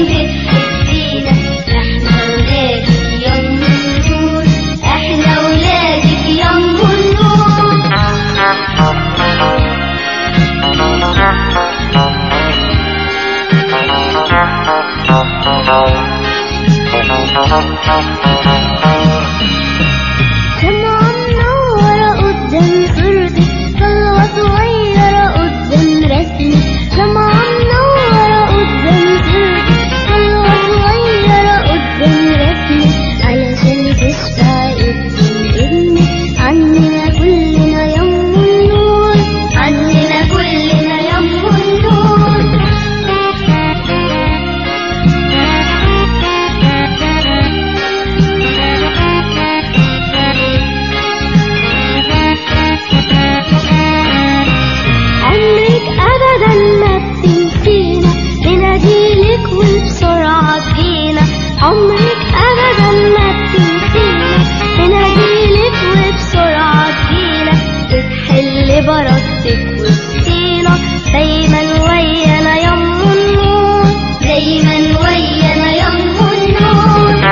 بتحبينا احنا ولادك يا ام النور احنا ولادك يا ام النور شمعة منورة قدام صورتك صلوة صغيرة قدام رسمك شمعة منورة قدام صورتك صلوة صغيرة قدام رسمك علشان تشفع قدام ابنك عننا كلنا يا ام النور عننا كلنا يا ام النور عمرك ابدا ما بتنسينا بناديلك وبسرعه تجينا عمرك ابدا ما بتنسينا بناديلك وبسرعه تجينا بتحل بركتك وسطينا دايما ويانا يا ام النور دايما ويانا يا ام النور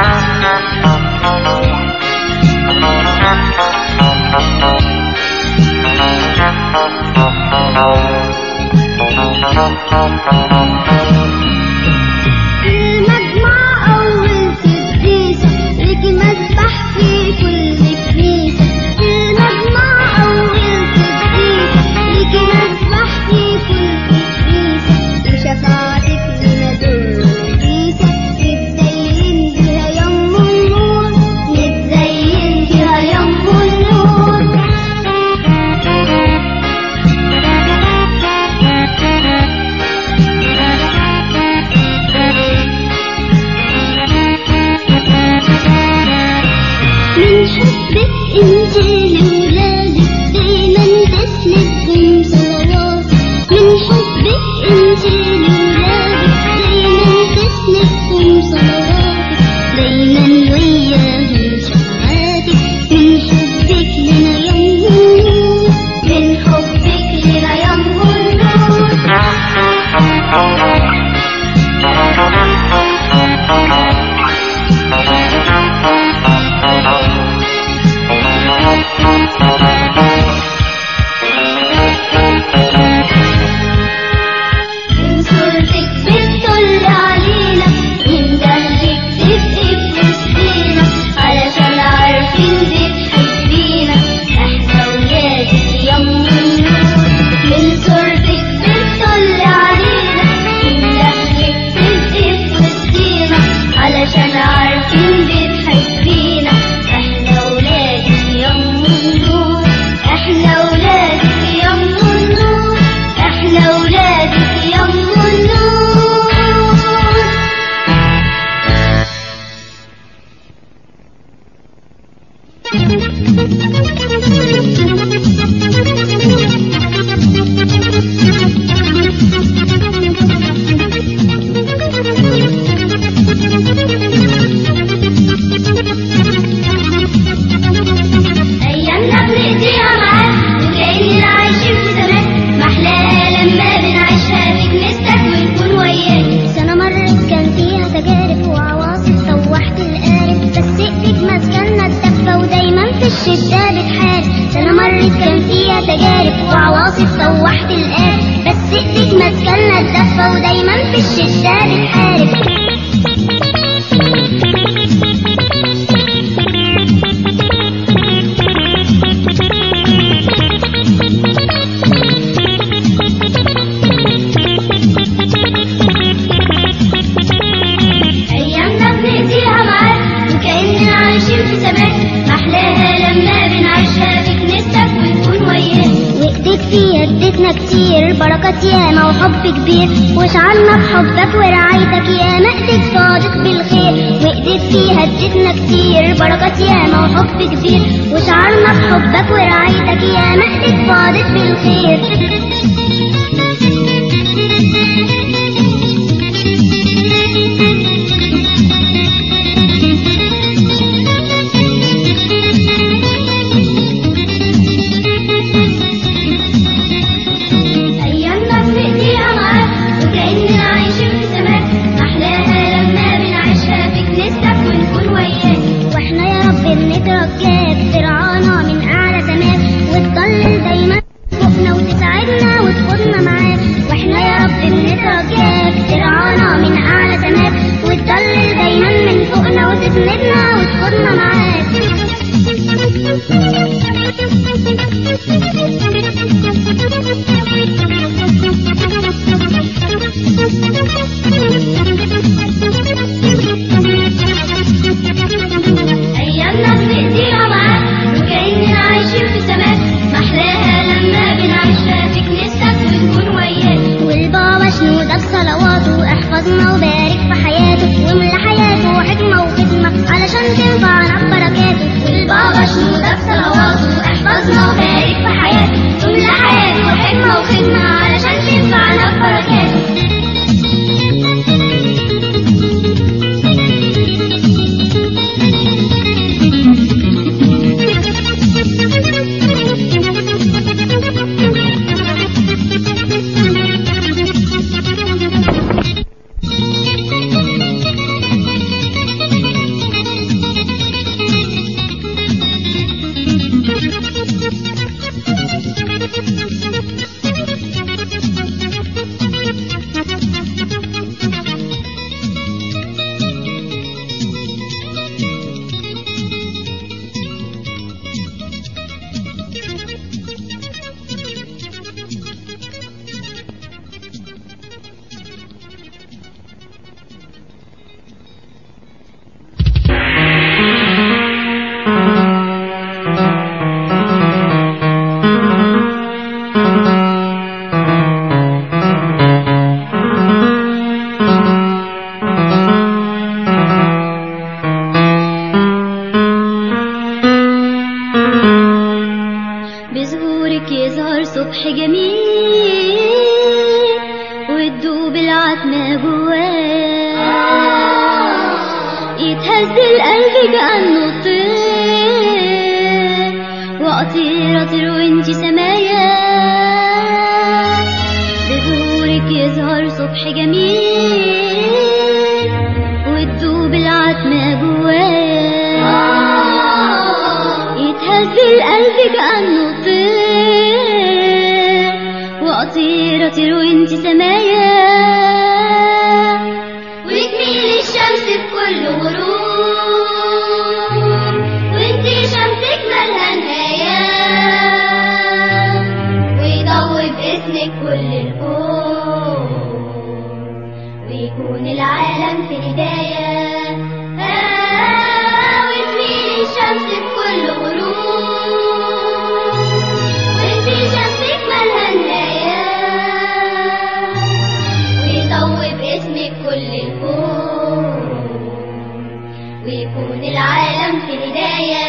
المجمع أول قديسة ليكي مسبح في كل كنيسة المجمع أول قديسة ليكي مسبح في كل كنيسة وشفاعتك لنا درجيسة نتزين بيها يا أم النور نتزين بيها يا أم النور من حبك انت لولادك دايما تسندهم صلوات من حبك انت لولادك دايما تسندهم صلواتك دايما وياهم شفاعاتك من حبك لنا يا ام النور من حبك لنا يا ام النور من صورتك بتطل علينا من دهلك تبقي في وسطينا علشان عارفين بتحبينا احنا ولادك يا ام النور من صورتك بتطل علينا من دهلك تبقي في وسطينا علشان عارفين بتحبينا احنا ولادك يا ام النور احنا ولادك يا ام النور احنا ولادك يا ام النور أيامنا بنقضيها معاك وكأننا عايشين في زمان محلاها لما بنعيشها في كنيستك ونكون وياك سنة مرت كان فيها تجارب وعواصف طوحت القارب بس ايدك ماسكالنا الدفة ودايما في الشدة بتحارب سنة مرت كان فيها تجارب وعواصف طوحت القارب بس ايدك ماسكالنا الدفة ودايما في الشدة بتحارب أيامنا بنقضيها معاك وكأننا عايشين في زمان محلاها لما بنعيشها في كنيستك ونكون وياك وإيديك فيها اديتنا كتير بركات ياما وحب كبير وشعرنا بحبك ورعايتك ياما ايديك فاضت بالخير وإيديك فيها اديتنا كتير بركات ياما وحب كبير وشعرنا بحبك ورعايتك ياما ايديك فاضت بالخير أيامنا بنقضيها معاك وكأننا عايشين في زمان محلاها في حياته واملى حياته حكمة وخدمة علشان تنفعنا ببركاته والبابا شنودة بصلواته احفظنا وبارك في حياته واملى حياته حكمة وخدمة علشان تنفعنا ببركاته بظهورك يظهر صبح جميل وتدوب العتمة جواه يتهز القلب كأنه طير وأطير أطير وانتي سمايا بظهورك يظهر صبح جميل وتدوب العتمة جواه يتهز القلب كأنه طير وأطير أطير وانتي سمايا وتميل الشمس بكل غروب وانتي شمسك مالها نهاية ويضوي باسمك كل الكون ويكون العالم في هداية آه وتميل الشمس بكل غروب وانتي شمسك مالها نهاية ويضوي باسمك كل الكون ويكون العالم في هداية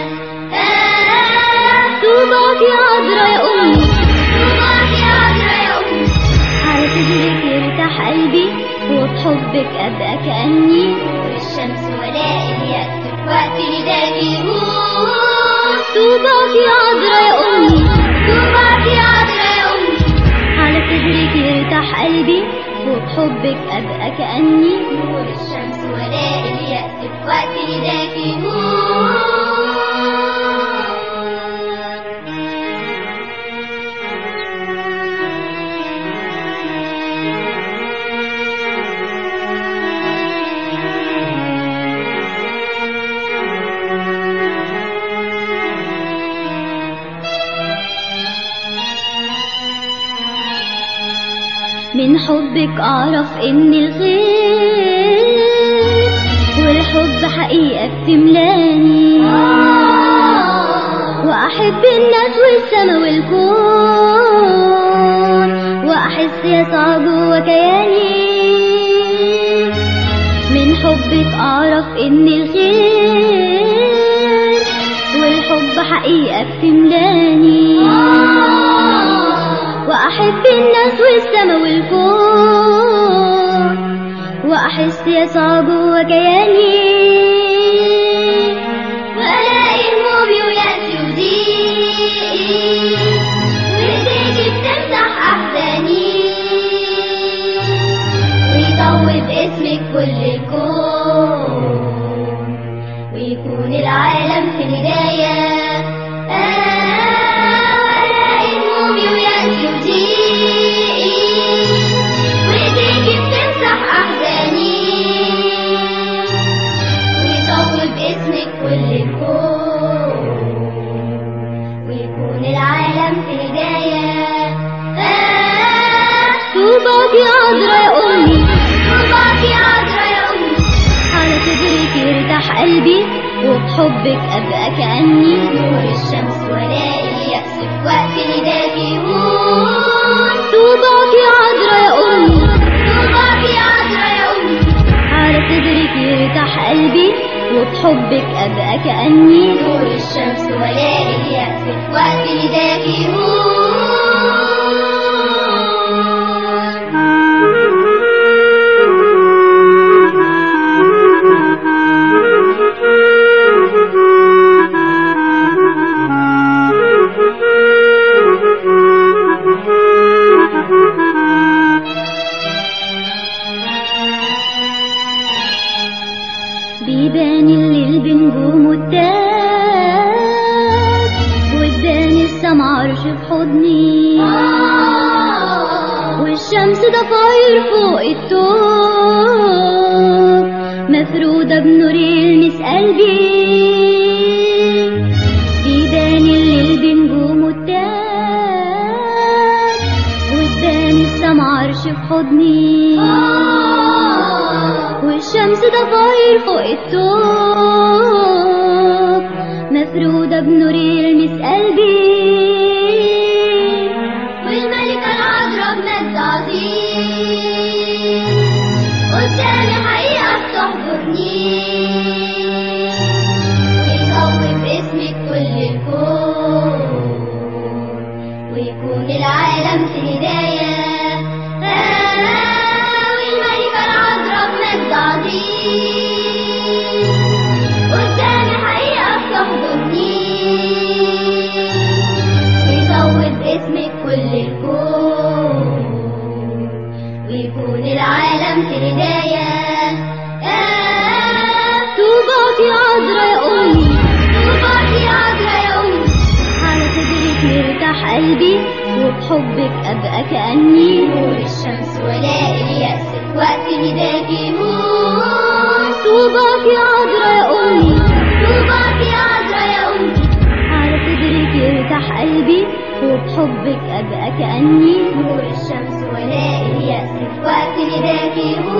آه طوباك يا عذرا يا أمي طوباك يا عذرا يا أمي على صدرك يرتاح قلبي وبحبك أبقى كأني نور الشمس ولاء اليأس في وقت نداك يهون طوباك يا عذرا يا أمي طوباك يا عذرا يا أمي على صدرك يرتاح قلبي وبحبك أبقى كأني نور الشمس ولاء اليأس في وقت نداك يهون من حبك أعرف إن الخير والحب حقيقة بتملاني وأحب الناس والسما والكون وأحس يسعى جوا كياني من حبك أعرف إن الخير والحب حقيقة بتملاني وأحب الناس والسما والكون وأحس يسعى جوا كياني وألاقي همومي ويأسي وضيقي وإيديكي بتمسح أحزاني ويطوي باسمك كل الكون ويكون العالم في الهداية آه وألاقي همومي ويأسي وضيقي وإيديكي بتمسح أحزاني ويطوي باسمك كل الكون ويكون العالم في هداية آه طوباك يا عذرا يا أمي طوباك يا عذرا يا أمي على صدرك يرتاح قلبي وبحبك أبقى كأني نور الشمس ولاقي اليأس في وقت نداك يهون طوباك يا عذرا يا أمي طوباك يا عذرا يا أمي قلبي وبحبك أبقى كأني نور الشمس ولاقي اليأس في وقت نداك بيبان الليل بنجوم والتاج واداني السما عرش في حضني والشمس ضفاير فوق الطوب مفرودة بنور يلمس قلبي بيبان الليل بنجوم والتاج واداني السما عرش في حضني والشمس ضفاير فوق الطوب مفرودة بنور يلمس قلبي والملكة العذراء بمجد عظيم قدامي حقيقة بتحضرني ويصوب اسمك كل الكون ويكون العالم في هداية آه والملكة العذراء بمجد عظيم قدامي حقيقة بتحضرني ويزود اسمك كل الكون ويكون العالم في هداية آه طوباك يا عذرا يا أمي طوباك يا عذرا يا أمي على صدرك يرتاح قلبي وبحبك أبقى كأني نور الشمس ولاقي اليأس في وقت نداك يموت طوباك يا عذرا يا أمي طوباك يا عذرا يا أمي على صدرك يرتاح قلبي وبحبك أبقى كأني نور الشمس ولاقي اليأس في وقت نداك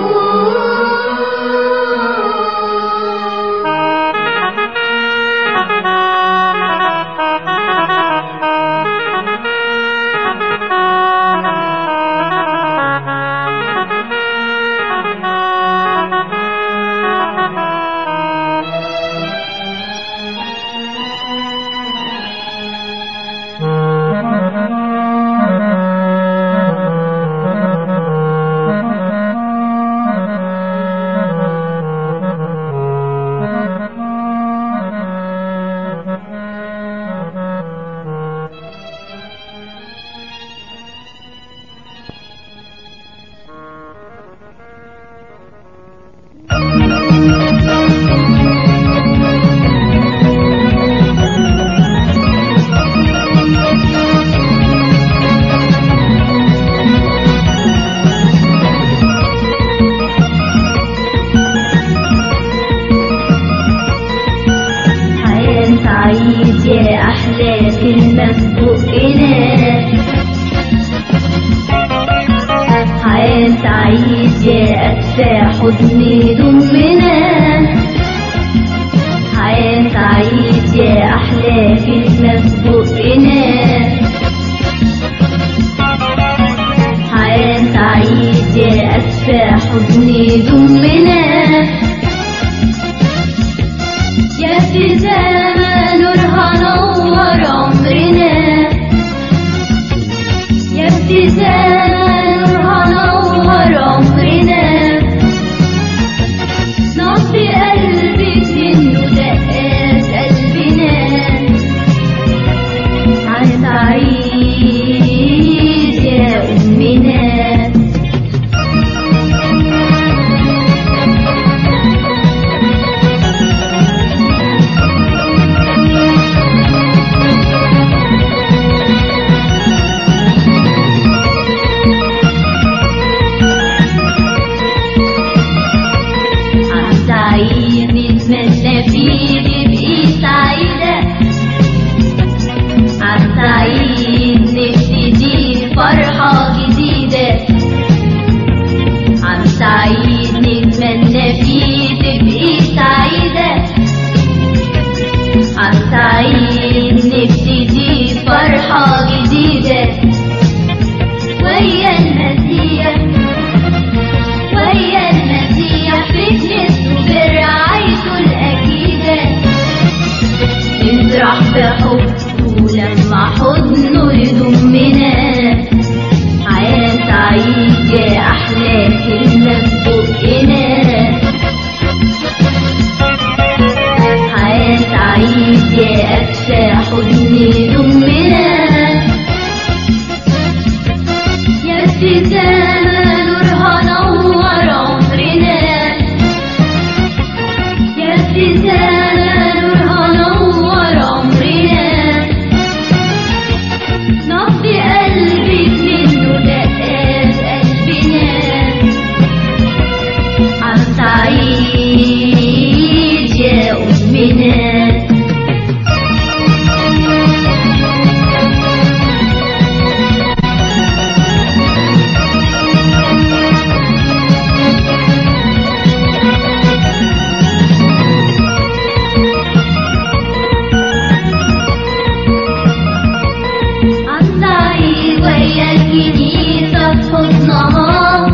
حياة سعيد يا أحلى كلمة في بقنا حياة سعيد يا أدفى حضن ضمنا حياة سعيد يا أحلى كلمة في بقنا حياة سعيد يا أدفى حضن ضمنا يا ابتسامة نورها نور عمرنا يا ابتسامة نورها نور عمرنا نصفي قلبك منه دقات قلبنا عن سعيد يا أمنا عن سعيد نتمنى فيك بقي سعيدة عن سعيد نبتدي فرحة جديدة عن سعيد نتمنى فيك تبقي سعيدة عن سعيد نبتدي فرحة جديدة ويا المسيح ويا المسيح في كنيسته برعاية عن سعيد يا أمنا عن سعيد وهي الكنيسة في حضنها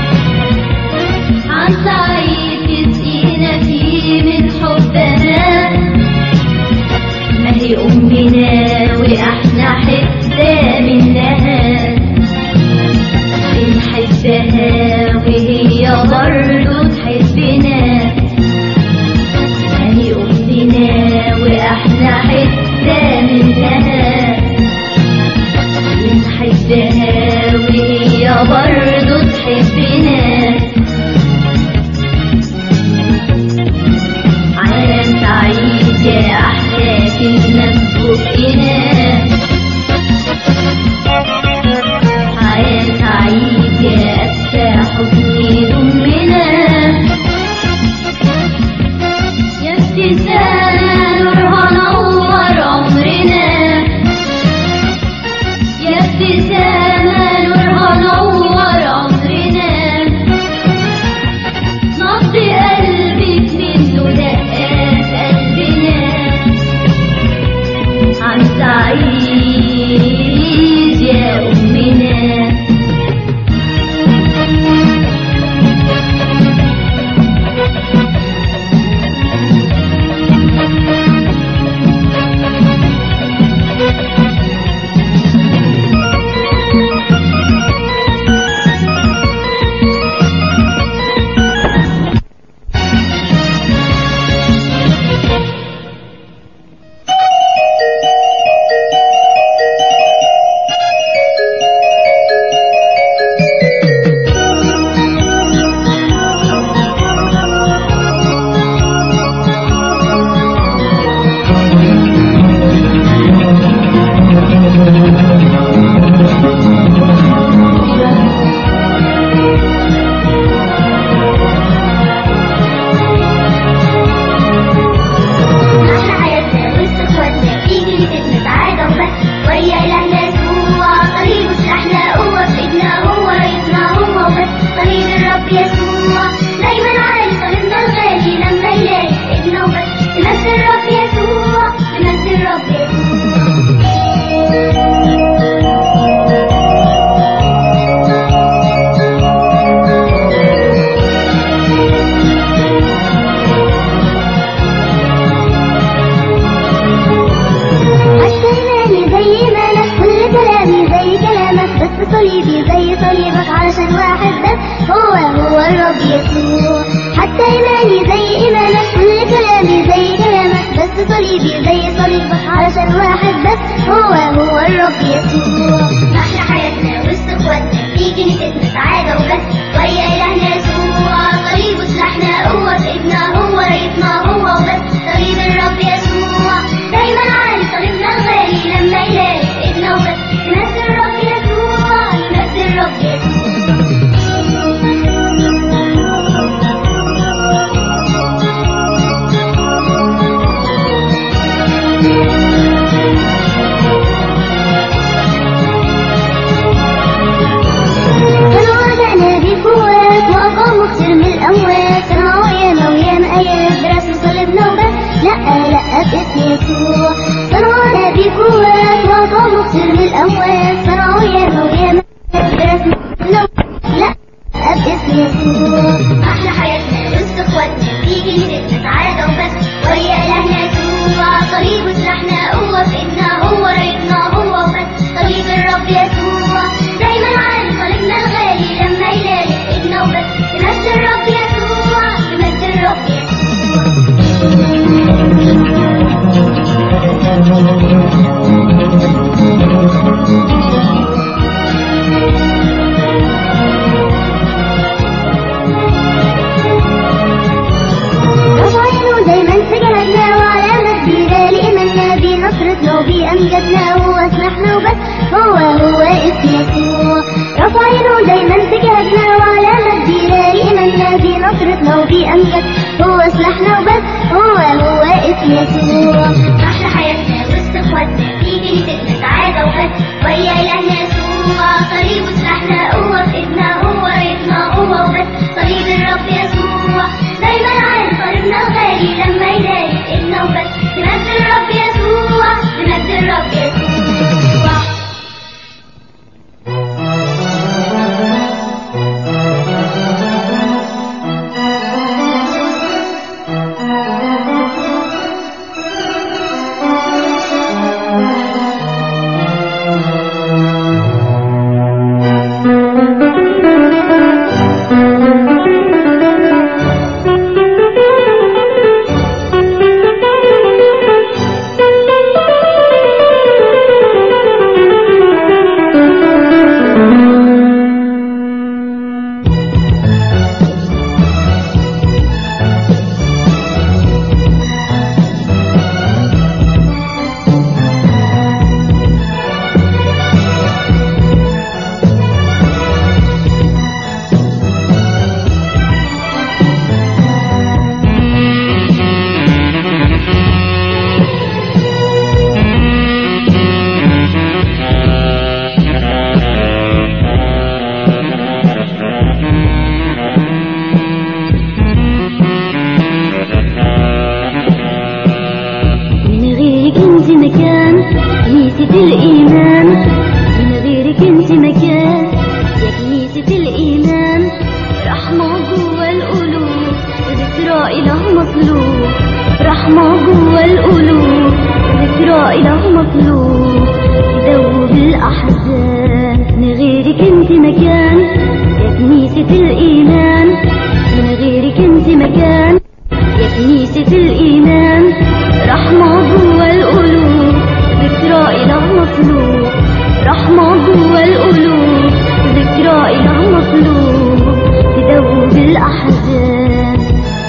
عن سعيد تسقينا فيه من حبها ما هي أمنا وإحنا حتة منها بنحبها وهي برضه تحبنا ما هي أمنا وإحنا حتة منها بنحبها وهي برضه تحبنا عالم سعيد يا أحلى كلمة في بقنا عالم سعيد يا أسفى حضني ضمنا يا ابتسامة نورها نور عمرنا يا ابتسامة نورها نور عمرنا نبض قلبك منه دقات قلبنا عن سعيد يا أمنا احلى حياتنا وسط اخواتنا في كنيستنا سعادة وبس ويا إلهنا يسوع صليب احنا قوة في ايدنا هو رئيسنا هو وبس صليب الرب يسوع دايما عالي صليبنا الغالي لما يلاقي في ايدنا وبس نمثل الرب يسوع نمثل الرب يسوع حتى إيماني زي إيمانك كل كلامي زي كلامك بس صليبي زي صليبك علشان واحد بس هو هو الرب يسوع حتى إيماني زي إيمانك كل كلامي زي كلامك بس صليبي زي صليبك علشان واحد بس هو هو الرب يسوع احلى حياتنا وسط اخواتنا في كنيستنا سعادة وبس ويا إلهنا يسوع صليبه سلاحنا قوة في ايدنا هو رئيسنا هو وبس صليب الرب يسوع دايما عالي صليبنا الغالي لما يلاقي في ايدنا وبس نمثل الرب يسوع نمثل الرب يسوع كانوا وعدنا بيك في أمجد هو سلاحنا وبس هو هو اسم يسوع نحن حياتنا وسط اخواتنا في كنيستنا سعادة وفت ويا إلهنا يسوع صليب وسلاحنا قوة في ايدنا هو رايتنا قوة وبس صليب الرب يسوع دايما عارف قريبنا الغالي لما يلاقي في ايدنا وبس بمجد الرب يسوع بمجد الرب يسوع من غيرك انت مكان كنيسة الإيمان من غيرك انت مكان يا كنيسة الإيمان رحمة جوا القلوب وذكرى إله مطلوب رحمة جوا القلوب وذكرى إله مطلوب يذوب الأحزان من غيرك انت مكان يا كنيسة الإيمان من غيرك انت مكان يا كنيسة الإيمان رحمة جوا القلوب ذكرى إله مطلوب رحمة جوا القلوب ذكرى إله مطلوب تدوب الأحزان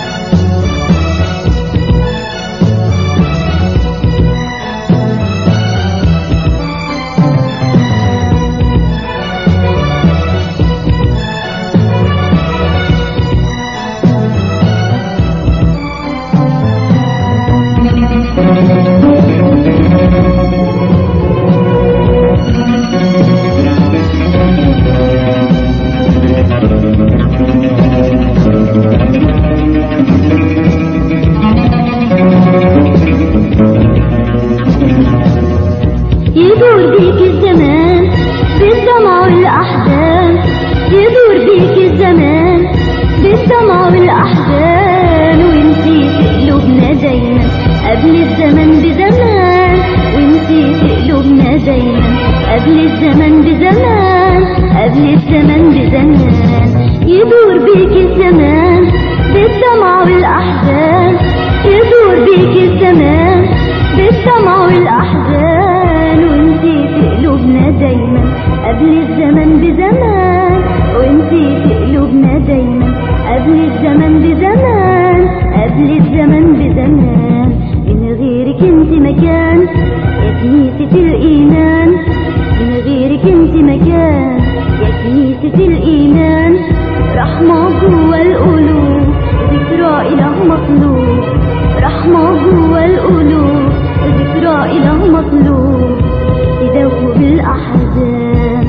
يدور بيك الزمان بالدمع والأحزان يدور بيك الزمان بالدمع والأحزان ونسيت قلوبنا دايما قبل الزمن بزمان ونسيت قلوبنا دايما قبل الزمن بزمان قبل الزمن بزمان يدور بيك الزمان بالدمع والأحزان يدور بيك الزمان بالدمع والأحزان ونسيت قلوبنا دايما قبل الزمن بزمان ونسيت قلوبنا دايما قبل الزمن بزمان قبل الزمن بزمان من غيرك انت مكان يا كنيسة الإيمان من غيرك انت مكان يا كنيسة الإيمان رحمة جوا القلوب ذكرى إله مطلوب رحمة جوا القلوب ذكرى إله مطلوب تدوب الأحزان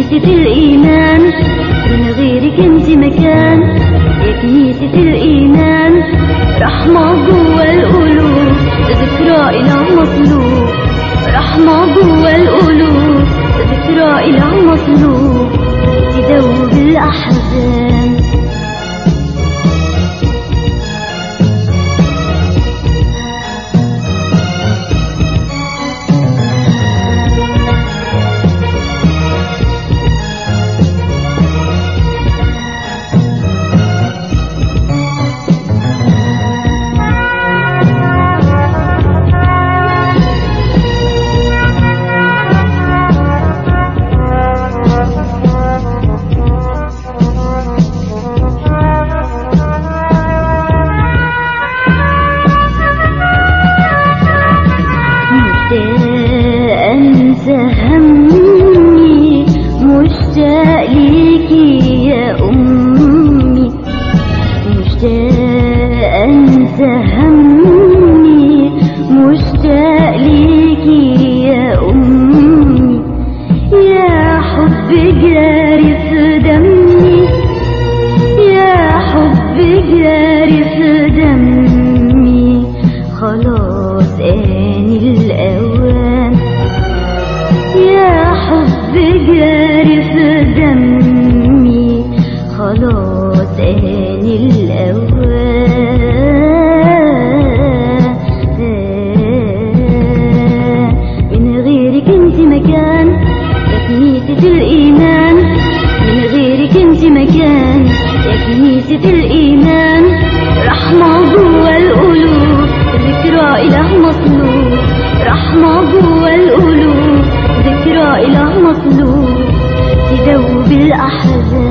كنيسة الإيمان من غيرك انت مكان يا كنيسة الإيمان رحمة جوا القلوب ذكرى إلى مطلوب رحمة جوا القلوب ذكرى إلى مطلوب تدوب الأحزان مشتاق انسى همي مشتاق ليكي يا امي مشتاق انسى همي مشتاق ليكي يا امي يا حب جاري في دمي يا حب جاري في دمي خلاص آن الأوان يا حب جاري في دمي خلاص آن الأوان من غيرك انت مكان يا كنيسة الإيمان من غيرك انت مكان يا كنيسة الإيمان رحمة جوا القلوب ذكرى إله مطلوب رحمة جوا القلوب ذكرى إله مطلوب تدوب الأحزان